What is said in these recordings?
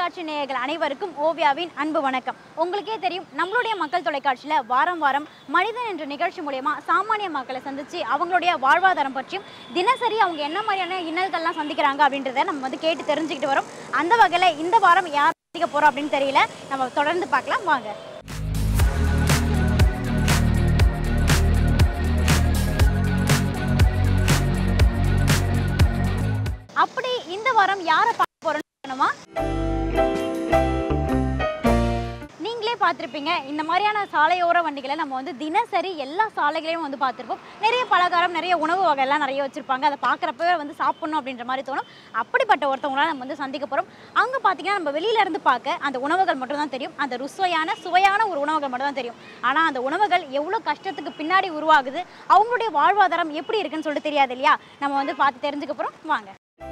தொலைக்காட்சி நேயர்கள் அனைவருக்கும் ஓவியாவின் அன்பு வணக்கம் உங்களுக்கே தெரியும் நம்மளுடைய மக்கள் தொலைக்காட்சியில் வாரம் வாரம் மனிதன் என்ற நிகழ்ச்சி மூலயமா சாமானிய மக்களை சந்திச்சு அவங்களுடைய வாழ்வாதாரம் பற்றியும் தினசரி அவங்க என்ன மாதிரியான இன்னல்கள்லாம் சந்திக்கிறாங்க அப்படின்றத நம்ம வந்து கேட்டு தெரிஞ்சுக்கிட்டு வரோம் அந்த வகையில் இந்த வாரம் யார் சந்திக்க போகிறோம் அப்படின்னு தெரியல நம்ம தொடர்ந்து பார்க்கலாம் வாங்க அப்படி இந்த வாரம் யாரை பார்க்க போறோம்னா நீங்களே பார்த்துருப்பீங்க இந்த மாதிரியான சாலையோர வண்டிகளை நம்ம வந்து தினசரி எல்லா சாலைகளையும் வந்து பார்த்துருப்போம் நிறைய பலகாரம் நிறைய உணவு வகையெல்லாம் நிறைய வச்சுருப்பாங்க அதை பார்க்குறப்பவே வந்து சாப்பிடணும் அப்படின்ற மாதிரி தோணும் அப்படிப்பட்ட ஒருத்தவங்களாம் நம்ம வந்து சந்திக்க போகிறோம் அங்கே பார்த்தீங்கன்னா நம்ம வெளியில இருந்து பார்க்க அந்த உணவுகள் மட்டும் தான் தெரியும் அந்த ருசுவையான சுவையான ஒரு உணவுகள் மட்டும் தான் தெரியும் ஆனால் அந்த உணவுகள் எவ்வளோ கஷ்டத்துக்கு பின்னாடி உருவாகுது அவங்களுடைய வாழ்வாதாரம் எப்படி இருக்குன்னு சொல்லிட்டு தெரியாது இல்லையா நம்ம வந்து பார்த்து தெரிஞ்சுக்க போகிறோம் வாங்க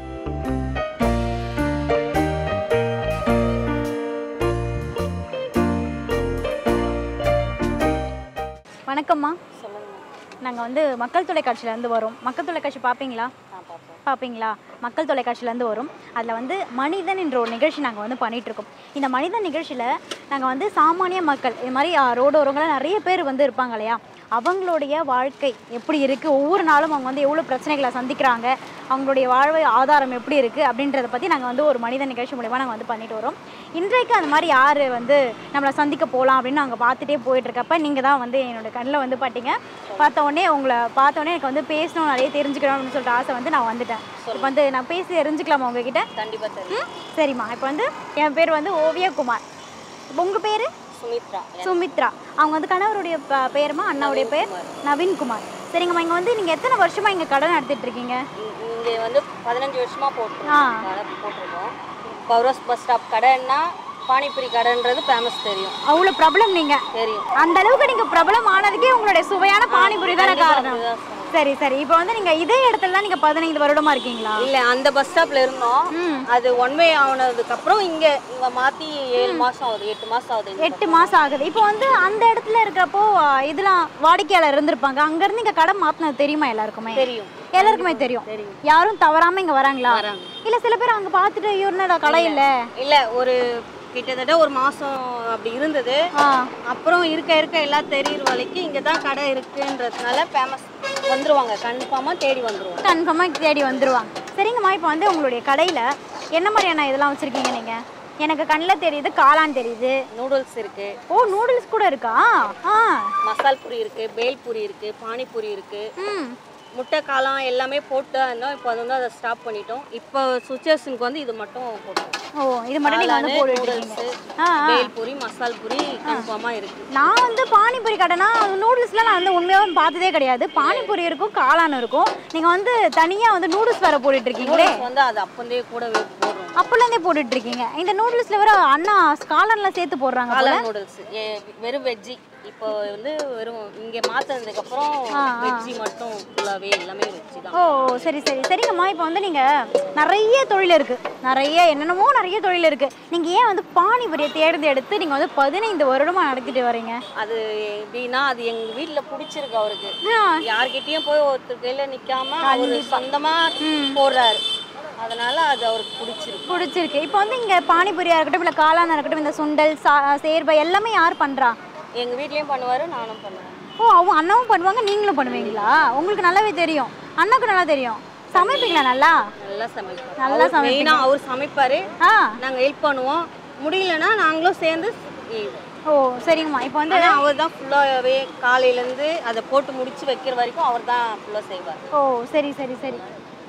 வணக்கம்மா சொல்லுங்க நாங்கள் வந்து மக்கள் தொலைக்காட்சியிலேருந்து வரோம் மக்கள் தொலைக்காட்சி பார்ப்பீங்களா நான் பார்ப்பேன் பார்ப்பீங்களா மக்கள் தொலைக்காட்சியிலேருந்து வரும் அதில் வந்து மனிதன் என்ற ஒரு நிகழ்ச்சி நாங்கள் வந்து பண்ணிகிட்ருக்கோம் இந்த மனிதன் நிகழ்ச்சியில் நாங்கள் வந்து சாமானிய மக்கள் இது மாதிரி ஆ, ரோடோரங்களில் நிறைய பேர் வந்து இருப்பாங்க இல்லையா அவங்களுடைய வாழ்க்கை எப்படி இருக்குது ஒவ்வொரு நாளும் அவங்க வந்து எவ்வளோ பிரச்சனைகளை சந்திக்கிறாங்க அவங்களுடைய வாழ்வை ஆதாரம் எப்படி இருக்குது அப்படின்றத பற்றி நாங்கள் வந்து ஒரு மனித நிகழ்ச்சி மூலயமா நாங்கள் வந்து பண்ணிட்டு வரோம் இன்றைக்கு அந்த மாதிரி யார் வந்து நம்மளை சந்திக்க போகலாம் அப்படின்னு நாங்கள் பார்த்துட்டே போயிட்டுருக்கப்ப நீங்கள் தான் வந்து என்னோட கண்ணில் வந்து பார்த்தீங்க பார்த்த உடனே உங்களை பார்த்த உடனே எனக்கு வந்து பேசணும் நிறைய தெரிஞ்சுக்கணும் அப்படின்னு சொல்லிட்டு ஆசை வந்து நான் வந்துட்டேன் இப்போ வந்து நான் பேசி தெரிஞ்சுக்கலாமா உங்ககிட்ட கண்டிப்பா தெரியும் ம் சரிம்மா இப்போ வந்து என் பேர் வந்து ஓவியகுமார் இப்போ உங்கள் பேர் சுமித்ரா சுமித்ரா அவங்க வந்து கணவருடைய ப- பேருமா அண்ணாவுடைய பேர் நவீன்குமார் சரிங்கம்மா இங்கே வந்து நீங்கள் எத்தனை வருஷமாக இங்கே கடை நடத்திட்டு இருக்கீங்க இ- இங்க வந்து பதினஞ்சு வருஷமா ஆ. போட்டிருக்கோம் கடை போட்டிருக்கோம் பவரோஸ் பஸ் ஸ்டாப் கடைன்னா பானிபூரி கடைன்றது ஃபேமஸ் தெரியும் அவ்வளோ பிரபலம் நீங்கள் தெரியும் அந்த அளவுக்கு நீங்கள் பிரபலம் ஆனதுக்கே உங்களுடைய சுவையான பானிபுரி தானே கண்டிப்பா காரணம் அப்படிதான் சொல்லணும். சரி சரி இப்போ வந்து நீங்கள் இதே இடத்துல தான் நீங்கள் பதினைந்து வருடமா இருக்கீங்களா இல்ல அந்த பஸ் ஸ்டாப்ல இருந்தோம் ம் அது ஒன் வே ஆனதுக்கு அப்புறம் இங்க இங்க மாத்தி ஏழு மாசம் ஆகுது எட்டு மாசம் ஆகுது இந்த எட்டு மாசம் ஆகுது இப்போ வந்து அந்த இடத்துல இருக்கிறப்போ ஆ, இதெல்லாம் வாடிக்கையாளர் இருந்திருப்பாங்க அங்கேருந்து இங்கே கடை மாற்றினது தெரியுமா எல்லாருக்குமே தெரியும் எல்லாருக்குமே தெரியும் தெரியும் யாரும் தவறாம இங்க வராங்களா வராங்க இல்ல சில பேர் அங்க பார்த்துட்டு ஐயோ என்னடா கடை இல்ல இல்ல ஒரு கிட்டத்தட்ட ஒரு மாசம் அப்படி இருந்தது ஆ அப்புறம் இருக்க இருக்க எல்லாம் தெரியுற வரைக்கும் இங்கே தான் கடை இருக்குன்றதுனால ஃபேமஸ் வந்துருவாங்க கன்ஃபார்மாக தேடி வந்துருவாங்க கன்ஃபார்மா தேடி வந்துருவாங்க சரிங்கம்மா இப்போ வந்து உங்களுடைய கடையில என்ன மாதிரியான இதெல்லாம் வச்சிருக்கீங்க நீங்க எனக்கு கண்ணில் தெரியுது காளான் தெரியுது நூடுல்ஸ் இருக்கு ஓ நூடுல்ஸ் கூட இருக்கா ஆ மசால் பூரி இருக்கு பேல் பூரி இருக்கு பானிபூரி இருக்கு ம் முட்டை காளான் எல்லாமே போட்டு இருந்தோம் இப்போ வந்து அதை ஸ்டாப் பண்ணிட்டோம் இப்போ சுச்சர்ஸுக்கு வந்து இது மட்டும் போட்டோம் ஓ இது மட்டும் நீங்க வந்து போட்டுட்டு நூடுல்ஸ் இருக்கீங்க ஆ ஆ. பேல் பூரி மசால் பூரி கன்ஃபார்மாக இருக்கு நான் வந்து பானிபூரி கடைனா நூடுல்ஸ்லாம் நான் வந்து உண்மையாகவும் பார்த்ததே கிடையாது பானிபூரி இருக்கும் காளான் இருக்கும் நீங்கள் வந்து தனியாக வந்து நூடுல்ஸ் வேறு போட்டுட்டு இருக்கீங்களே நூடுல்ஸ் வந்து அது அப்பந்தே கூடவே போடுறோம் அப்போலேருந்தே போட்டுட்டு இருக்கீங்க இந்த நூடுல்ஸில் வேற அண்ணா காளான்லாம் சேர்த்து போடுறாங்க போல காளான் நூடுல்ஸ் வெறும் வெஜ்ஜி இப்போ வந்து வெறும் இங்கே மாற்றினதுக்கு அப்புறம் ஆ, ஆ. வெஜ்ஜி மட்டும் ஃபுல்லாகவே எல்லாமே வெஜ்ஜி தான் ஓ சரி சரி சரிங்கம்மா இப்போ வந்து நீங்கள் நிறைய தொழில் இருக்குது நிறைய என்னென்னமோ நிறைய தொழில் இருக்குது நீங்கள் ஏன் வந்து பானிபூரியை தேர்ந்தெடுத்து நீங்கள் வந்து பதினைந்து வருடமாக நடத்திட்டு வரீங்க அது எப்படின்னா அது எங்க வீட்ல பிடிச்சிருக்கு அவருக்கு ஆ, யார்கிட்டயும் போய் ஒருத்தர் கையில நிக்காம அவரு கண்டிப்பா. சொந்தமா போடுறாரு அதனால அது அவருக்கு பிடிச்சிருக்கு பிடிச்சிருக்கு இப்போ வந்து இங்கே பானிபூரியாக இருக்கட்டும் இல்லை காளானாக இருக்கட்டும் இந்த சுண்டல் சா சேர்வை எல்லாமே யார் பண்ணுறா எங்க வீட்லயும் பண்ணுவாரு நானும் பண்ணுவேன் ஓ அவங்க அண்ணாவும் பண்ணுவாங்க நீங்களும் பண்ணுவீங்களா உங்களுக்கு நல்லாவே தெரியும் அண்ணாக்கும் நல்லா தெரியும் சமைப்பீங்களா நல்லா நல்லா சமைப்பாரு நல்லா அவர் மெயினா அவர் சமைப்பாரு ஆ நாங்க ஹெல்ப் பண்ணுவோம் முடியலன்னா நாங்களும் சேர்ந்து செய்வோம். ஓ சரிங்கம்மா இப்போ வந்து ஆனா அவர் தான் ஃபுல்லாவே காலையில இருந்து அதை போட்டு முடிச்சு வைக்கிற வரைக்கும் அவர் தான் ஃபுல்லா செய்வார் ஓ சரி சரி சரி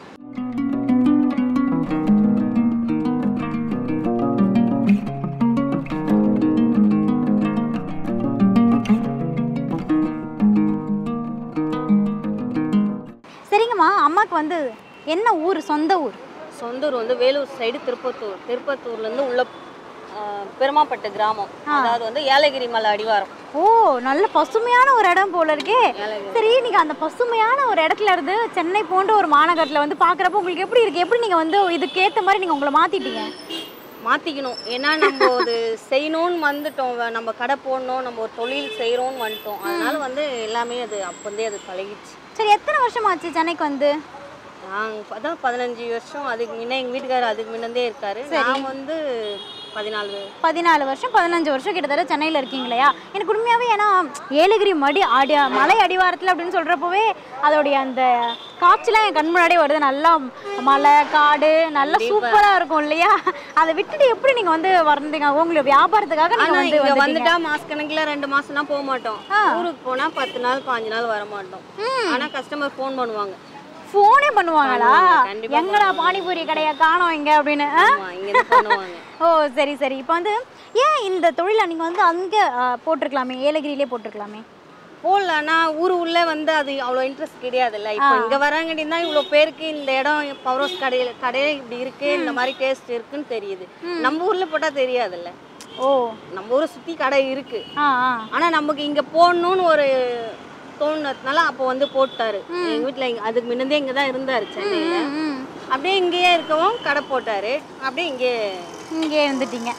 சரிங்கம்மா அம்மாக்கு வந்து என்ன ஊர் சொந்த ஊர் சொந்த ஊர் வந்து வேலூர் சைடு திருப்பத்தூர் திருப்பத்தூர்ல இருந்து உள்ள ஆ, பெருமாப்பட்டு கிராமம் அதாவது வந்து ஏலகிரி மலை அடிவாரம் ஓ நல்ல பசுமையான ஒரு இடம் போல இருக்கே ஏலகிரி சரி நீங்க அந்த பசுமையான ஒரு இடத்துல இருந்து சென்னை போன்ற ஒரு மாநகரத்துல வந்து பாக்குறப்ப உங்களுக்கு எப்படி இருக்கு எப்படி நீங்க வந்து இதுக்கேத்த மாதிரி நீங்க உங்களை மாத்திட்டீங்க மாற்றிக்கணும் ஏன்னா நம்ம அது செய்யணும்னு வந்துட்டோம் வே- நம்ம கடை போடணும் நம்ம ஒரு தொழில் செய்கிறோம்னு வந்துட்டோம் அதனால வந்து எல்லாமே அது அப்போந்தே அது பழகிடுச்சு சரி எத்தனை வருஷம் ஆச்சு சென்னைக்கு வந்து நாங்கள் அதான் பதினஞ்சு வருஷம் அதுக்கு முன்ன எங்கள் வீட்டுக்காரர் அதுக்கு முன்னந்தே இருக்காரு நான் வந்து பதினாலு பதினாலு வருஷம் பதினஞ்சு வருஷம் கிட்டத்தட்ட சென்னையில் இருக்கீங்க இல்லையா எனக்கு உண்மையாகவே ஏன்னா ஏலகிரி மடி அடி மலை அடிவாரத்தில் அப்படின்னு சொல்கிறப்பவே அதோடைய அந்த காட்சிலாம் என் கண் முன்னாடியே வருது நல்லா மலை காடு நல்லா சூப்பராக இருக்கும் இல்லையா அதை விட்டுட்டு எப்படி நீங்கள் வந்து வந்தீங்க உங்களை வியாபாரத்துக்காக ஆனா நீங்கள் வந்து இங்க வந்துட்டீங்க வந்துட்டா மாச கணக்குல ரெண்டு மாசம்னா போக மாட்டோம் ஊருக்கு போனா பத்து நாள் பாஞ்சு நாள் வர மாட்டோம் ஆனா கஸ்டமர் ஃபோன் பண்ணுவாங்க ஃபோனே பண்ணுவாங்களா பண்ணுவாங்க, கண்டிப்பா எங்கடா பானிபூரி கடையை காணோம் இங்க அப்படின்னு ஆ? ஆமா, இங்க இருந்து பண்ணுவாங்க ஓ சரி சரி இப்போ வந்து ஏன் இந்த தொழிலை நீங்கள் வந்து அங்கே போட்டிருக்கலாமே ஏலகிரியிலே போட்டிருக்கலாமே போடலன்னா ஊர் உள்ள வந்து அது அவ்வளோ இன்ட்ரெஸ்ட் கிடையாதுல்ல இப்போ இங்க வராங்கடி தான் இவ்வளோ பேருக்கு இந்த இடம் பவர் ஹவுஸ் கடையில் கடையே இப்படி இருக்கு இந்த மாதிரி டேஸ்ட் இருக்குன்னு தெரியுது நம்ம ஊர்ல போட்டா தெரியாதுல்ல ஓ நம்ம ஊரை சுத்தி கடை இருக்கு ஆ ஆ ஆனா நமக்கு இங்க போடணும்னு ஒரு தோணுனதுனால அப்போ வந்து போட்டாரு எங்க வீட்ல இங்க- அதுக்கு முன்னதே இங்க தான் இருந்தாரு சென்னையில ம் அப்படியே இங்கேயே இருக்கவும் கடை போட்டாரு அப்படியே இங்கே இங்கே இருந்துட்டீங்க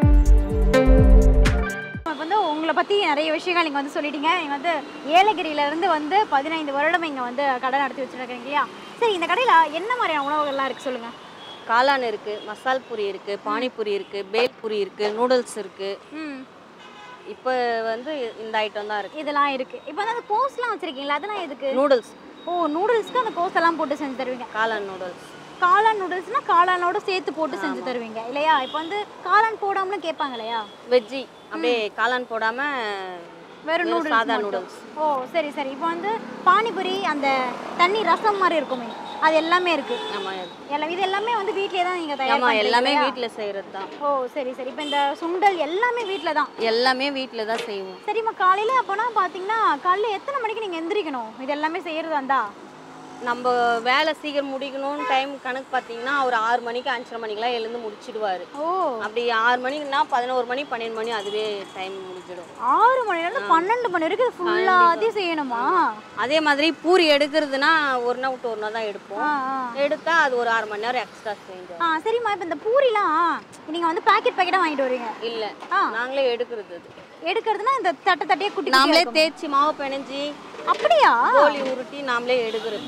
இப்போ வந்து உங்களை பற்றி நிறைய விஷயங்கள் நீங்கள் வந்து சொல்லிட்டீங்க நீங்கள் வந்து ஏலகிரியில இருந்து வந்து பதினைந்து வருடம் இங்கே வந்து கடை நடத்தி வச்சுருக்கீங்க இல்லையா சரி இந்த கடையில் என்ன மாதிரியான உணவுகள்லாம் இருக்குது சொல்லுங்கள் காளான் இருக்கு மசால் பூரி இருக்கு பானிபூரி இருக்கு பேல் பூரி இருக்கு நூடுல்ஸ் இருக்கு ம் இப்போ வந்து இந்த ஐட்டம் தான் இருக்கு இதெல்லாம் இருக்குது இப்போ வந்து அந்த கோஸ்லாம் வச்சுருக்கீங்களா அதெல்லாம் எதுக்கு நூடுல்ஸ் ஓ நூடுல்ஸ்க்கு அந்த கோஸ் எல்லாம் போட்டு செஞ்சு தருவீங்க காளான் நூடுல்ஸ் காளான் நூடுல்ஸ்னா காளானோட சேர்த்து போட்டு செஞ்சு தருவீங்க இல்லையா இப்போ வந்து காளான் போடாமலும் கேட்பாங்க இல்லையா வெஜ்ஜி அப்படியே காளான் போடாம வெறும் வெறும் நூடுல்ஸ் சாதா மட்டும். நூடுல்ஸ் ஓ சரி சரி இப்போ வந்து பானிபூரி அந்த தண்ணி ரசம் மாதிரி இருக்குமே அது எல்லாமே இருக்கு ஆமா எல்லாம் இது எல்லாமே வந்து வீட்லயே தான் நீங்க தயார் ஆமா பண்றீங்க எல்லாமே இல்லையா? வீட்ல செய்யறது தான் ஓ சரி சரி இப்போ இந்த சுண்டல் எல்லாமே வீட்ல தான் எல்லாமே வீட்ல தான் செய்வோம் சரிம்மா காலையில அப்போனா பாத்தீங்கன்னா காலையில எத்தனை மணிக்கு நீங்க எந்திரிக்கணும் இது எல்லாமே செய்யறதா இருந்தா நம்ம வேலை சீக்கிரம் முடிக்கணும்னு டைம் கணக்கு பார்த்தீங்கன்னா ஒரு ஆறு மணிக்கு அஞ்சரை மணிக்கெல்லாம் எழுந்து முடிச்சிடுவாரு ஓ அப்படி ஆறு மணிக்குன்னா பதினோரு மணி பன்னெண்டு மணி அதுவே டைம் முடிஞ்சிடும் ஆறு மணில இருந்து பன்னெண்டு மணி வரைக்கும் ஃபுல்லாத்தையும் செய்யணுமா அதே மாதிரி பூரி எடுக்கிறதுனா ஒரு நாள் விட்டு ஒரு நாள் தான் எடுப்போம் ஆ ஆ எடுத்தா அது ஒரு அரை மணி நேரம் எக்ஸ்ட்ரா செஞ்சோம் ஆ சரிம்மா இப்போ இந்த பூரிலாம் நீங்க வந்து பாக்கெட் பாக்கெட்டா வாங்கிட்டு வருவீங்க இல்ல ஆ. நாங்களே எடுக்கிறது அது எடுக்கிறதுனா இந்த தட்டை தட்டையே குட்டி நாமளே குட்டியா இருக்குமா? தேய்ச்சி மாவு பிணைஞ்சி அப்படியா கோழி உருட்டி நாமளே எடுக்கிறது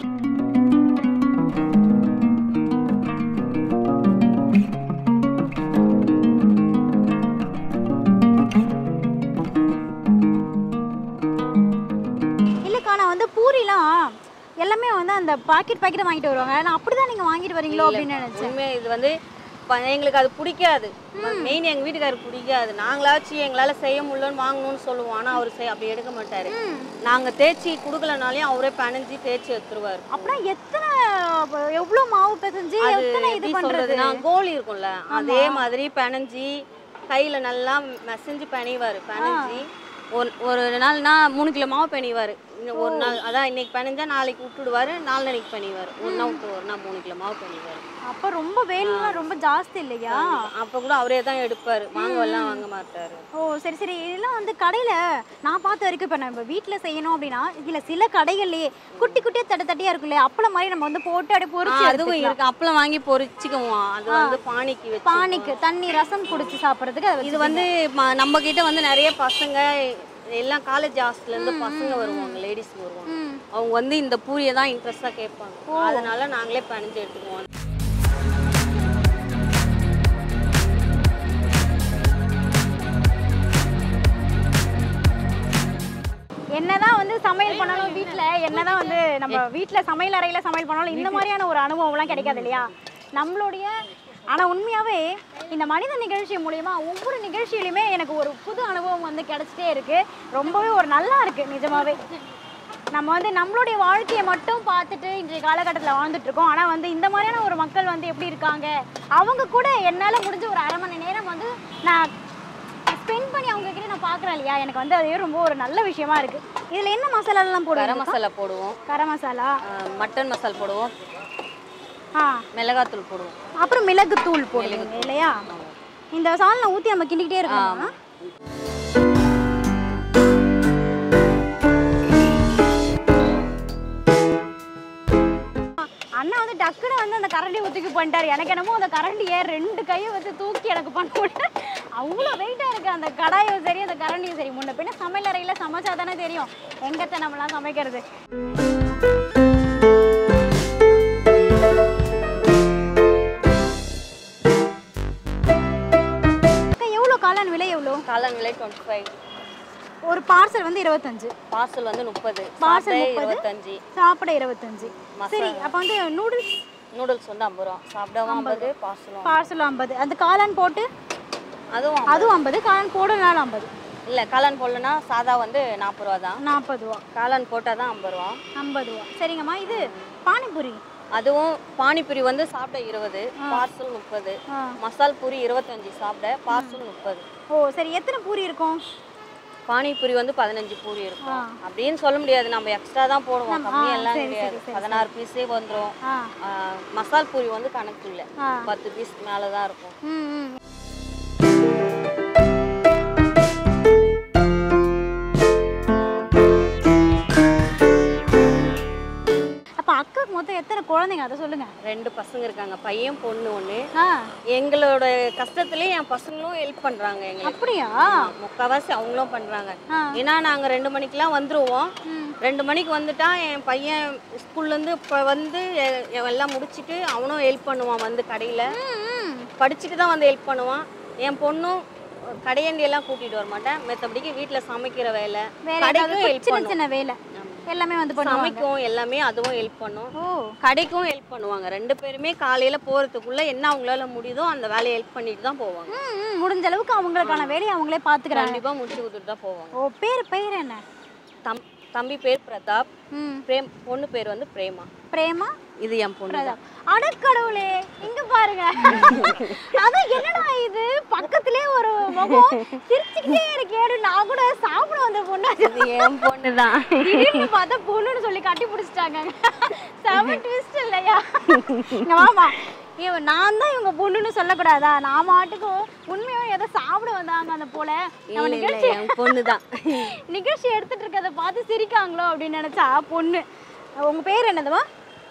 இல்லக்கா நான் வந்து பூரிலாம் எல்லாமே வந்து அந்த பாக்கெட் பாக்கெட் வாங்கிட்டு வருவாங்க நான் அப்படிதான் நீங்க வாங்கிட்டு வரீங்களோ அப்படின்னு நினைச்சேன் உண்மை இது வந்து ப- எங்களுக்கு அது பிடிக்காது மெயின் எங்க வீட்டுக்காரருக்கு பிடிக்காது நாங்களாச்சும் எங்களால செய்ய முடியலன்னு வாங்கணும்னு சொல்லுவோம் ஆனா அவர் செய் அப்படி எடுக்க மாட்டாரு நாங்க தேய்ச்சி குடுக்கலனாலையும் அவரே பனஞ்சி தேய்ச்சி எடுத்துருவாரு அப்படின்னா எத்தனை எவ்வளவு மாவு பிசைஞ்சு எத்தனை இது எப்படி பண்றது சொல்றதுன்னா கோலி இருக்கும்ல அதே மாதிரி பனஞ்சி கையில நல்லா மெசஞ்சு பனைவாரு பனைஞ்சி ஒரு ஒரு நாள்னா மூணு கிலோ மாவு பனைவாரு ஒரு நாள் அதான் இன்னைக்கு பனைஞ்சா நாளைக்கு விட்டுடுவாரு நாலு நாளைக்கு பனைவாரு ஒரு நாள் விட்டு ஒரு நாள் மூணு கிலோ மாவு பனைவாரு அப்ப ரொம்ப வேலைலாம் ரொம்ப ஜாஸ்தி இல்லையா அப்ப கூட அவரே தான் எடுப்பாரு வாங்கவெல்லாம் வாங்க மாட்டாரு ஓ சரி சரி இதெல்லாம் வந்து கடையில நான் பார்த்த வரைக்கும் இப்போ நம்ம வீட்ல செய்யணும் அப்படின்னா இதுல சில கடைகள்லயே குட்டி குட்டியா தட்டை தட்டியா இருக்கும் இல்லையா அப்பளம் மாதிரி நம்ம வந்து போட்டு அப்படியே ஆ, பொரிச்சு அதுவும் எடுத்துக்கலாம். இருக்கு அப்பளம் வாங்கி பொரிச்சுக்குவோம் அது வந்து பானிக்கு வச்சு பானிக்கு தண்ணி ரசம் குடிச்சு சாப்பிட்றதுக்கு அது இது வந்து ம- நம்ம கிட்ட வந்து நிறைய பசங்க எல்லாம் காலேஜ் ஹாஸ்டல்ல இருந்து பசங்க வருவாங்க லேடிஸ் வருவாங்க ம். அவங்க வந்து இந்த பூரியை தான் இன்ட்ரெஸ்டா கேட்பாங்க அதனால நாங்களே பணிஞ்சு எடுத்துக்குவோம் என்னதான் வந்து சமையல் பண்ணாலும் வீட்ல என்னதான் வந்து நம்ம வீட்ல சமையல் அறையில சமையல் பண்ணாலும் இந்த மாதிரியான ஒரு அனுபவம்லாம் கிடைக்காது இல்லையா நம்மளுடைய ஆனா உண்மையாவே இந்த மனித நிகழ்ச்சி மூலியமா ஒவ்வொரு நிகழ்ச்சியிலுமே எனக்கு ஒரு புது அனுபவம் வந்து கிடைச்சிட்டே இருக்கு ரொம்பவே ஒரு நல்லா இருக்கு நிஜமாவே நம்ம வந்து நம்மளுடைய வாழ்க்கையை மட்டும் பார்த்துட்டு இன்றைய காலகட்டத்தில் வாழ்ந்துட்டு இருக்கோம் ஆனால் வந்து இந்த மாதிரியான ஒரு மக்கள் வந்து எப்படி இருக்காங்க அவங்க கூட என்னால் முடிஞ்ச ஒரு அரை மணி நேரம் வந்து நான் ஸ்பெண்ட் பண்ணி அவங்க கிட்ட நான் பார்க்குறேன் இல்லையா எனக்கு வந்து அதே ரொம்ப ஒரு நல்ல விஷயமா இருக்கு இதில் என்ன மசாலாலாம் கரம் போடுவாங்க மசாலா போடுவோம் கரம் மசாலா ஆ, மட்டன் மசால் போடுவோம் ஆ மிளகாத்தூள் போடுவோம் அப்புறம் மிளகு தூள் போடுவீங்க இல்லையா இந்த சால்னை ஊற்றி நம்ம கிண்டிக்கிட்டே இருக்கோம் ஆமா. அண்ணா வந்து டக்குன்னு வந்து அந்த கரண்டி ஊற்றிக்கு பண்ணிட்டாரு எனக்கு என்னமோ அந்த கரண்டியை ரெண்டு கையை வச்சு தூக்கி எனக்கு பண்ண முடியல அவ்வளோ வெயிட்டாக இருக்குது அந்த கடாயும் சரி அந்த கரண்டியும் சரி முன்ன பின்ன சமையல் அறையில் சமைச்சா தானே தெரியும் எங்கத்த நம்மலாம் சமைக்கிறது டுவெண்ட்டி ஃபைவ் ஒரு பார்சல் வந்து இருபத்தஞ்சு பார்சல் வந்து முப்பது Parcel பார்சல் 30. இருபத்தஞ்சு சாப்பிட இருபத்தஞ்சு சரி அப்போ வந்து நூடுல்ஸ் நூடுல்ஸ் வந்து ஐம்பது ரூபா சாப்பிடவும் ஐம்பது பார்சலும் பார்சல் ஐம்பது அந்த காளான் போட்டு அதுவும் அதுவும் ஐம்பது காளான் போடனாலும் ஐம்பது இல்லை காளான் போடலன்னா சாதா வந்து நாற்பது ரூபா தான் நாற்பது ரூபா காளான் போட்டால் தான் ஐம்பது ரூபா ஐம்பது ரூபா சரிங்கம்மா இது பானிபூரி அதுவும் பானிபூரி வந்து சாப்பிட இருபது பார்சல் முப்பது ஆ. மசால் பூரி இருபத்தஞ்சி சாப்பிட பார்சல் முப்பது ஓ சரி எத்தனை பூரி இருக்கும் பானிபூரி வந்து பதினஞ்சு பூரி இருக்கும் ஆ. அப்படின்னு சொல்ல முடியாது நம்ம எக்ஸ்ட்ரா தான் போடுவோம் நம்ம- கம்மி ஆ, எல்லாம் சரி, கிடையாது சரி, சரி, பதினாறு பீஸே வந்துடும் ஆ மசால் பூரி வந்து கணக்கு இல்லை ஆ பத்து பீஸ் மேலே தான் இருக்கும் ம் ம் அப்போ அக்காவுக்கு மொத்தம் எத்தனை குழந்தைங்க அதை சொல்லுங்க ரெண்டு பசங்க இருக்காங்க பையன் பொண்ணு ஒன்று ஆ எங்களோட கஷ்டத்துலேயே என் பசங்களும் ஹெல்ப் பண்ணுறாங்க எங்களுக்கு அப்படியா ஆமா, முக்கால்வாசி அவங்களும் பண்ணுறாங்க ஆ ஏன்னா நாங்கள் ரெண்டு மணிக்கெலாம் வந்துருவோம் ம் ரெண்டு மணிக்கு வந்துட்டா என் பையன் ஸ்கூல்லேருந்து இப்போ வந்து எ- எ- எல்லாம் முடிச்சிட்டு அவனும் ஹெல்ப் பண்ணுவான் வந்து கடையில் ம், ம் படிச்சுட்டு தான் வந்து ஹெல்ப் பண்ணுவான் என் பொண்ணும் கடையண்டி எல்லாம் கூட்டிட்டு வர மாட்டேன் மற்றபடிக்கு வீட்டில் சமைக்கிற வேலை வேற கடைக்கும் ஏதாவது ஹெல்ப் சின்ன பண்ணும் சின்ன வேலை எல்லாமே வந்து பண்ணுவாங்க சமைக்கும் எல்லாமே அதுவும் ஹெல்ப் பண்ணும் ஓ கடைக்கும் ஹெல்ப் பண்ணுவாங்க ரெண்டு பேருமே காலையில போறதுக்குள்ள என்ன அவங்களால முடியுதோ அந்த வேலையை ஹெல்ப் பண்ணிட்டு தான் போவாங்க ம், ம், முடிஞ்ச அளவுக்கு அவங்களுக்கான வேலையை அவங்களே பார்த்துக்கிறாங்க கண்டிப்பா முடிச்சு கொடுத்துட்டு தான் போவாங்க ஓ பேர் பெயர் என்ன தம் தம்பி பேர் பிரதாப் ம் பிரேம் பொண்ணு பேர் வந்து பிரேமா பிரேமா இது என் பொண்ணு தான். பிரதாப் அடக்கடவுளே இங்க பாருங்க அதான் என்னடா இது பக்கத்திலே ஒரு முகம் சிரிச்சுக்கிட்டே இருக்கேடு நான் கூட சாப்பிட வந்த பொண்ணு இது என் பொண்ணு தான் திடீர்னு பார்த்தா பொண்ணுன்னு சொல்லி கட்டி பிடிச்சிட்டாங்க செம ட்விஸ்ட் இல்லையா இங்க வாமா இவன் நான் தான் இவங்க பொண்ணுன்னு சொல்லக்கூடாதா நான் மாட்டுக்கும் உண்மையாக ஏதோ சாப்பிட வந்தாங்க அந்த போல நம்ம இல்ல, இல்ல, நிகழ்ச்சி என் பொண்ணு தான் நிகழ்ச்சி எடுத்துட்டு இருக்கதை பார்த்து சிரிக்காங்களோ அப்படின்னு நினைச்சா பொண்ணு உங்க பேர் என்னதுமா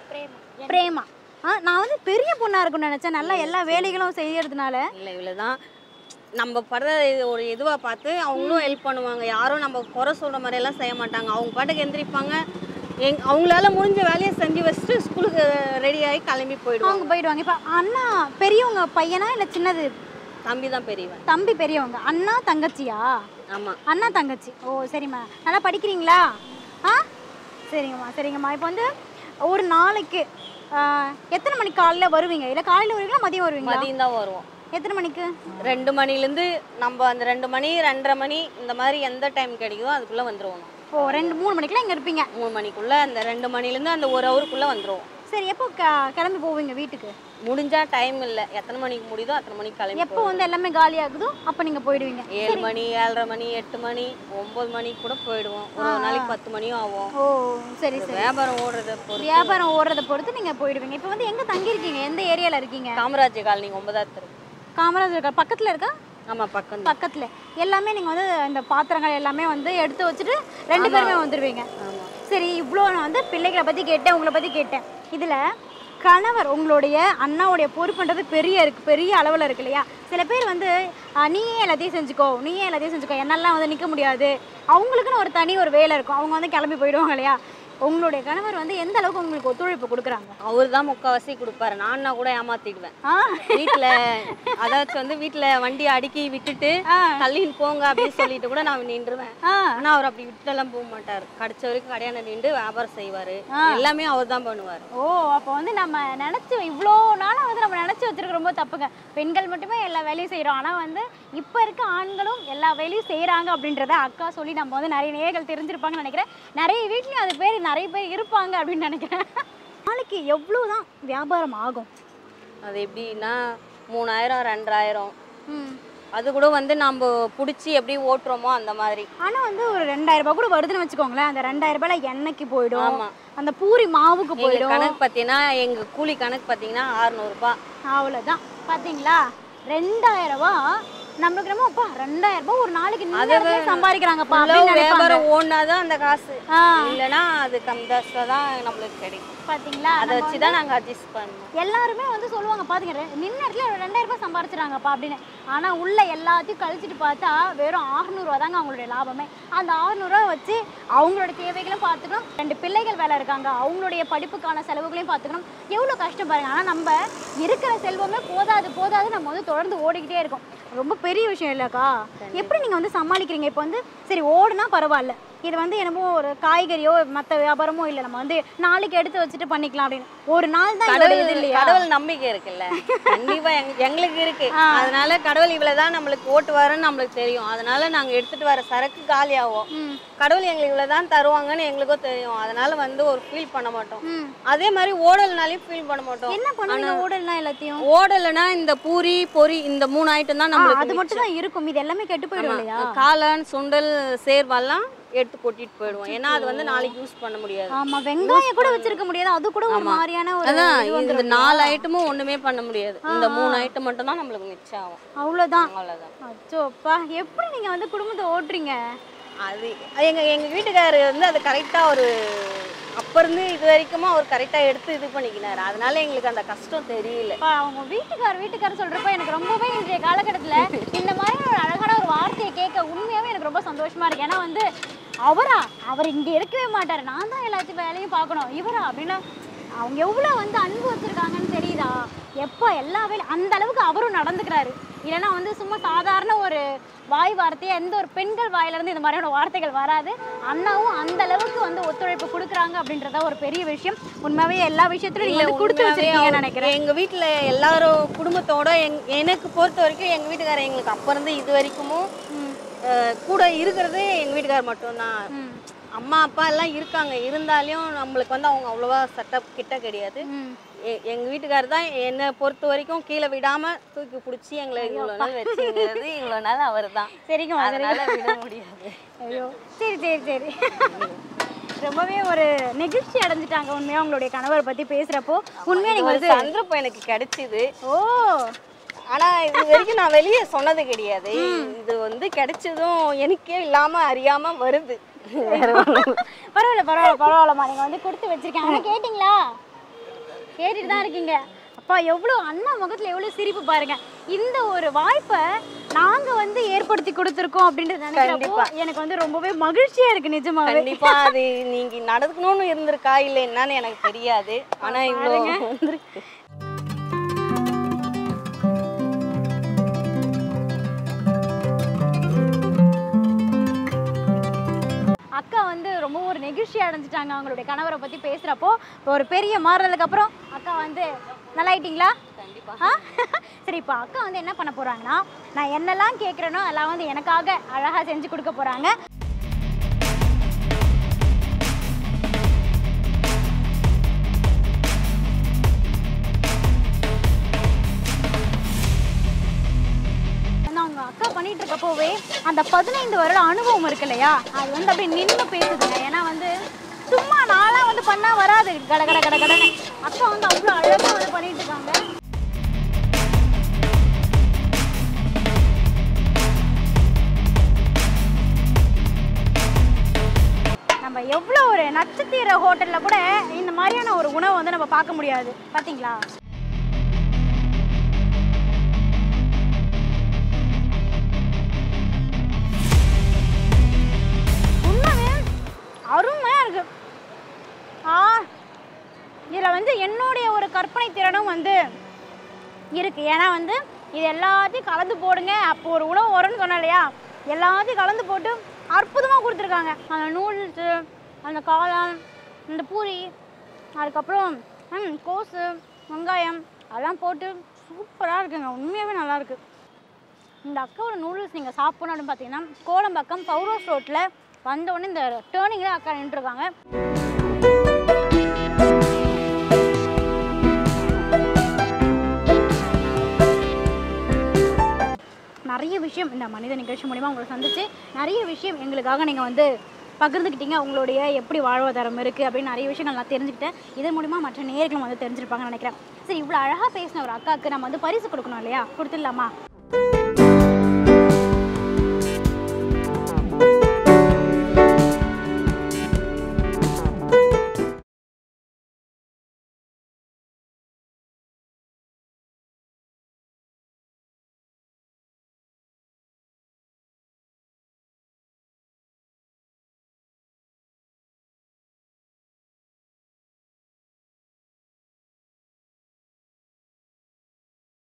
பிரேமா ஆ நான் வந்து பெரிய பொண்ணா இருக்கும்னு நினைச்சேன் நல்லா எல்லா வேலைகளும் செய்யறதுனால இல்ல இவ்வளவுதான் நம்ம படுற இது ஒரு இதுவா பார்த்து அவங்களும் ஹெல்ப் பண்ணுவாங்க யாரும் நம்ம குறை சொல்ற மாதிரி எல்லாம் செய்ய மாட்டாங்க அவங்க பாட்டுக்கு எந்திரிப்பாங்க எங் அவங்களால முடிஞ்ச வேலையை செஞ்சு வச்சுட்டு ஸ்கூலுக்கு ரெடி ஆகி கிளம்பி போயிடுவாங்க அவங்க போயிடுவாங்க இப்போ அண்ணா பெரியவங்க பையனா இல்லை சின்னது தம்பி தான் பெரியவன் தம்பி பெரியவங்க அண்ணா தங்கச்சியா ஆமா அண்ணா தங்கச்சி ஓ சரிம்மா நல்லா படிக்கிறீங்களா ஆ சரிங்கம்மா சரிங்கம்மா இப்போ வந்து ஒரு நாளைக்கு ஆ, எத்தனை மணிக்கு காலையில் வருவீங்க இல்லை காலையில் வருவீங்களா மதியம் வருவீங்களா மதியம் தான் வருவோம் எத்தனை மணிக்கு ரெண்டு மணிலேருந்து நம்ம அந்த ரெண்டு மணி ரெண்டரை மணி இந்த மாதிரி எந்த டைம் கிடைக்குதோ அதுக்குள்ள வந்துருவோம் ஓ ரெண்டு மூணு மணிக்கெலாம் இங்கே இருப்பீங்க மூணு மணிக்குள்ள அந்த ரெண்டு மணிலேருந்து அந்த ஒரு ஹவருக்குள்ள வந்துருவோம் சரி எப்போ க- கிளம்பி போவீங்க வீட்டுக்கு முடிஞ்சா டைம் இல்லை எத்தனை மணிக்கு முடியுதோ அத்தனை மணிக்கு கிளம்பி எப்போ வந்து எல்லாமே காலியாகுதோ அப்போ நீங்கள் போயிடுவீங்க ஏழு மணி ஏழரை மணி எட்டு மணி ஒன்பது மணிக்கு கூட போயிடுவோம் ஒரு ஒரு நாளைக்கு பத்து மணியும் ஆகும் ஓ சரி சரி வியாபாரம் ஓடுறத பொறுத்து வியாபாரம் ஓடுறத பொறுத்து நீங்கள் போயிடுவீங்க இப்போ வந்து எங்கே தங்கியிருக்கீங்க எந்த ஏரியாவில் இருக்கீங்க காமராஜ் காலனி ஒன்பதாவது தெரு காமராஜர் இருக்கா பக்கத்தில் இருக்கா ஆமா பக்கம் பக்கத்தில் எல்லாமே நீங்கள் வந்து இந்த பாத்திரங்கள் எல்லாமே வந்து எடுத்து வச்சுட்டு ரெண்டு பேருமே வந்துடுவீங்க ஆமா சரி இவ்வளோ நான் வந்து பிள்ளைகளை பற்றி கேட்டேன் உங்களை பற்றி கேட்டேன் இதில் கணவர் உங்களுடைய அண்ணாவுடைய பொறுப்புன்றது பெரிய இருக்கு பெரிய அளவில் இருக்கு இல்லையா சில பேர் வந்து ஆ, நீயே எல்லாத்தையும் செஞ்சுக்கோ நீயே எல்லாத்தையும் செஞ்சுக்கோ என்னெல்லாம் வந்து நிற்க முடியாது அவங்களுக்குன்னு ஒரு தனி ஒரு வேலை இருக்கும் அவங்க வந்து கிளம்பி போயிடுவாங்க இல்லையா உங்களுடைய கணவர் வந்து எந்த அளவுக்கு உங்களுக்கு ஒத்துழைப்பு கொடுக்குறாங்க அவர் தான் முக்கால்வாசி கொடுப்பாரு நான்னா கூட ஏமாத்திடுவேன் ஆ வீட்டுல அதாச்சும் வந்து வீட்டுல வண்டி அடுக்கி விட்டுட்டு ஆ. தள்ளின்னு போங்க அப்படின்னு சொல்லிட்டு கூட நான் நின்றுவேன் ஆ ஆனா அவர் அப்படி விட்டுலாம் போக மாட்டார் கிடைச்ச வரைக்கும் கடையான நின்று வியாபாரம் செய்வாரு எல்லாமே அவர் தான் பண்ணுவார் ஓ அப்போ வந்து நம்ம நினச்சி இவ்வளோ நாளாக வந்து நம்ம நினச்சி வச்சிருக்க ரொம்ப தப்புங்க பெண்கள் மட்டுமே எல்லா வேலையும் செய்கிறோம் ஆனால் வந்து இப்போ இருக்க ஆண்களும் எல்லா வேலையும் செய்கிறாங்க அப்படின்றத அக்கா சொல்லி நம்ம வந்து நிறைய நேர்கள் தெரிஞ்சிருப்பாங்கன்னு நினைக்கிறேன் நிறைய வீட்லேயும் அது பேர் நிறைய பேர் இருப்பாங்க அப்படின்னு நினைக்கிறேன் நாளைக்கு எவ்வளோ தான் வியாபாரம் ஆகும் அது எப்படின்னா மூணாயிரம் ரெண்டாயிரம் ம் அது கூட வந்து நம்ம பிடிச்சி எப்படி ஓட்டுறோமோ அந்த மாதிரி ஆனால் வந்து ஒரு ரெண்டாயிரம் ரூபாய் கூட வருதுன்னு வச்சுக்கோங்களேன் அந்த ரெண்டாயிரம் ரூபாயில எண்ணெய்க்கு போயிடும் ஆமா அந்த பூரி மாவுக்கு எங்க போயிடும் கணக்கு பார்த்தீங்கன்னா எங்க கூலி கணக்கு பார்த்தீங்கன்னா 600 ரூபாய் அவ்வளோதான் பார்த்தீங்களா ரெண்டாயிரம் ரூபாய் நம்மளுக்கு நம்ம அப்பா ரெண்டாயிரம் ரூபாய் ஒரு நாளைக்கு நிம்மதியா சம்பாதிக்கிறாங்கப்பா ஃபுல்லா அப்படின்னு நினைப்பாங்க வியாபாரம் ஓடினாதான் அந்த காசு ஆ இல்லைன்னா அது கம்தாஸ்ல தான் நம்மளுக்கு கிடைக்கும் பாத்தீங்களா அதை வச்சு தான் நாங்கள் அட்ஜஸ்ட் பண்ணோம் எல்லாருமே வந்து சொல்லுவாங்க பாத்துங்க ரெ- நின்ன இடத்துல ரெண்டாயிரம் ரூபாய் சம்பாரிச்சிட்டாங்கப்பா அப்படின்னு ஆனா உள்ள எல்லாத்தையும் கழிச்சிட்டு பார்த்தா வெறும் 600 ரூபா தாங்க அவங்களுடைய லாபமே அந்த 600 ரூபா வச்சு அவங்களோட தேவைகளும் பார்த்துக்கணும் ரெண்டு பிள்ளைகள் வேலை இருக்காங்க அவங்களுடைய படிப்புக்கான செலவுகளையும் பார்த்துக்கணும் எவ்வளோ கஷ்டம் பாருங்க ஆனா நம்ம இருக்கிற செல்வமே போதாது போதாது நம்ம வந்து தொடர்ந்து ஓடிக்கிட்டே இருக்கோம் ரொம்ப பெரிய விஷயம் இல்லைக்கா எப்படி நீங்கள் வந்து சமாளிக்கிறீங்க இப்போ வந்து சரி ஓடுனா பரவாயில்ல இது வந்து என்னமோ ஒரு காய்கறியோ மற்ற வியாபாரமோ இல்லை நம்ம வந்து நாளைக்கு எடுத்து வச்சுட்டு பண்ணிக்கலாம் அப்படின்னு ஒரு நாள் தான் இதோட இது கடவுள் இல்லையா கடவுள் நம்பிக்கை இருக்குல்ல கண்டிப்பா எங்க- எங்களுக்கு இருக்கு அதனால கடவுள் இவ்வளவுதான் நம்மளுக்கு ஓட்டுவாருன்னு நம்மளுக்கு தெரியும் அதனால நாங்க எடுத்துட்டு வர சரக்கு காலி ஆகும் ம். கடவுள் எங்களுக்கு இவ்வளவுதான் தருவாங்கன்னு எங்களுக்கும் தெரியும் அதனால வந்து ஒரு ஃபீல் பண்ண மாட்டோம் ம். அதே மாதிரி ஓடல்னாலையும் ஃபீல் பண்ண மாட்டோம் என்ன பண்ணுவீங்க ஓடலாம் எல்லாத்தையும் ஓடலைன்னா இந்த பூரி பொரி இந்த மூணு ஐட்டம் தான் ஆ, நம்மளுக்கு அது மட்டும் தான் இருக்கும் இது எல்லாமே கெட்டு போயிடும் இல்லையா காளான் சுண்டல் சேர்வெல்லாம் எடுத்து கொட்டிட்டு போயிடுவோம் ஏன்னா அது வந்து நாளைக்கு யூஸ் பண்ண முடியாது ஆமா வெங்காயம் கூட வச்சிருக்க முடியாது அது கூட ஒரு மாதிரியான ஒரு அதான் இது இந்த வந்துரும். நாலு ஐட்டமும் ஒண்ணுமே பண்ண முடியாது இந்த மூணு ஐட்டம் மட்டும் தான் நம்மளுக்கு மிச்சம் ஆகும் அவ்வளவுதான் அவ்வளவுதான் அச்சோப்பா எப்படி நீங்க வந்து குடும்பத்தை ஓட்டுறீங்க அது எங்க எங்க வீட்டுக்காரர் வந்து அது கரெக்டா ஒரு அப்ப இருந்து இது வரைக்குமா அவர் கரெக்டா எடுத்து இது பண்ணிக்கினாரு அதனால எங்களுக்கு அந்த கஷ்டம் தெரியல அப்பா, அவங்க வீட்டுக்கார் வீட்டுக்கார் சொல்றப்ப எனக்கு ரொம்பவே இன்றைய காலகட்டத்துல இந்த மாதிரி ஒரு அழகான ஒரு வார்த்தையை கேட்க உண்மையாவே எனக்கு ரொம்ப சந்தோஷமா இருக்கு ஏன்னா வந்து அவரா அவர் இங்க இருக்கவே மாட்டாரு நான் தான் எல்லாத்தையும் வேலையும் பார்க்கணும் இவரா அப்படின்னா அவங்க எவ்வளவு வந்து அன்பு வச்சிருக்காங்கன்னு தெரியுதா எப்போ எல்லா வேலையும் அந்த அளவுக்கு அவரும் நடந்துக்கிறாரு இல்லைன்னா வந்து சும்மா சாதாரண ஒரு வாய் வார்த்தையா எந்த ஒரு பெண்கள் வாயில இருந்து இந்த மாதிரியான வார்த்தைகள் வராது அண்ணாவும் அந்த அளவுக்கு வந்து ஒத்துழைப்பு கொடுக்குறாங்க அப்படின்றத ஒரு பெரிய விஷயம் உண்மையாவே எல்லா விஷயத்திலும் நீங்க வந்து கொடுத்து உண்மையாவே வச்சிருக்கீங்கன்னு அவர் நினைக்கிறேன் எங்க வீட்ல எல்லாரும் குடும்பத்தோட எங் எனக்கு பொறுத்த வரைக்கும் எங்க வீட்டுக்காரர் எங்களுக்கு அப்ப இருந்து இது வரைக்கும் ம். அஹ், கூட இருக்கிறது எங்க வீட்டுக்காரர் மட்டும்தான் ம். அம்மா அப்பா எல்லாம் இருக்காங்க இருந்தாலும் நம்மளுக்கு வந்து அவங்க அவ்வளோவா செட்டப் கிட்ட கிடையாது ம். எ- எங்க வீட்டுக்காரர் தான் என்னை பொறுத்த வரைக்கும் கீழே விடாம தூக்கி பிடிச்சி எங்களை இவ்வளோ நாள் வச்சுங்கிறது இவ்வளோ நாள் அவர் தான் சரிங்கம்மா சரி அதனால விட முடியாது ஐயோ சரி சரி சரி ரொம்பவே ஒரு நெகிழ்ச்சி அடைஞ்சிட்டாங்க உண்மையா உங்களுடைய கணவரை பத்தி பேசுறப்போ உண்மையா நீங்க ஒரு வந்து சந்தர்ப்பம் எனக்கு கிடைச்சிது ஓ ஆனா இது வரைக்கும் நான் வெளியே சொன்னது கிடையாது இது வந்து கிடைச்சதும் எனக்கே இல்லாம அறியாம வருது வேற ஒண்ணும் இல்ல. பரவாயில்ல பரவாயில்ல பரவாயில்லம்மா நீங்க வந்து கொடுத்து வச்சிருக்கீங்க ஆனா கேட்டிங்களா கேட்டுட்டு தான் இருக்கீங்க அப்பா எவ்வளோ அண்ணா முகத்துல எவ்வளோ சிரிப்பு பாருங்க இந்த ஒரு வாய்ப்பை நாங்க வந்து ஏற்படுத்தி கொடுத்துருக்கோம் அப்படின்றது நினைக்கிறப்போ எனக்கு வந்து ரொம்பவே மகிழ்ச்சியா இருக்கு நிஜமாவே கண்டிப்பா அது நீங்க நடக்கணும்னு இருந்திருக்கா இல்ல என்னன்னு எனக்கு தெரியாது ஆனா இவ்வளோ வந்திருக்கு அக்கா வந்து ரொம்ப ஒரு நெகிழ்ச்சி அடைஞ்சிட்டாங்க அவங்களுடைய கணவரை பத்தி பேசுறப்போ இப்போ ஒரு பெரிய மாறுறதுக்கு அப்புறம் அக்கா வந்து நல்லா ஆயிட்டீங்களா கண்டிப்பா ஆ? சரி இப்போ அக்கா வந்து என்ன பண்ண போறாங்கன்னா நான் என்னெல்லாம் கேட்குறேனோ அதெல்லாம் வந்து எனக்காக அழகா செஞ்சு கொடுக்க போறாங்க வந்து அவங்க அக்கா பண்ணிட்டு இருக்கப்போவே அந்த பதினைந்து வருட அனுபவம் இருக்கு இல்லையா அது வந்து அப்படியே நின்று பேசுதுங்க ஏன்னா வந்து சும்மா நான்லாம் வந்து பண்ணா வராது கட கட கட கடன்னு அக்கா வந்து அவ்வளோ அழகா வந்து பண்ணிட்டு இருக்காங்க நம்ம எவ்வளோ ஒரு நட்சத்திர ஹோட்டலில் கூட இந்த மாதிரியான ஒரு உணவை வந்து நம்ம பார்க்க முடியாது பார்த்தீங்களா உண்மையே அருமையாக இருக்கு ஆ இதில் வந்து என்னுடைய ஒரு கற்பனை திறனும் வந்து இருக்கு ஏன்னா வந்து இது எல்லாத்தையும் கலந்து போடுங்க அப்போ ஒரு உணவு வரும்னு சொன்னேன் இல்லையா எல்லாத்தையும் கலந்து போட்டு அற்புதமாக கொடுத்துருக்காங்க அந்த நூடுல்ஸு அந்த காளான் இந்த பூரி அதுக்கப்புறம் ம் கோஸு வெங்காயம் அதெல்லாம் போட்டு சூப்பராக இருக்குங்க உண்மையாகவே நல்லா இருக்கு இந்த அக்காவோட நூடுல்ஸ் நீங்கள் சாப்பிடணும் அப்படின்னு பார்த்தீங்கன்னா கோலம்பக்கம் பௌரோஸ் ரோட்டில் வந்த உடனே இந்த டேர்னிங்கில் அக்கா நின்றுருக்காங்க நிறைய விஷயம் இந்த மனித நிகழ்ச்சி மூலிமா உங்களை சந்திச்சு நிறைய விஷயம் எங்களுக்காக நீங்கள் வந்து பகிர்ந்துக்கிட்டீங்க உங்களுடைய எப்படி வாழ்வாதாரம் இருக்குது அப்படின்னு நிறைய விஷயங்கள் நான் தெரிஞ்சுக்கிட்டேன் இதன் மூலிமா மற்ற நேர்களும் வந்து தெரிஞ்சிருப்பாங்கன்னு நினைக்கிறேன் சரி இவ்வளோ அழகாக பேசின ஒரு அக்காவுக்கு நம்ம வந்து பரிசு கொடுக்கணும் இல்லையா கொடுத்துடலாமா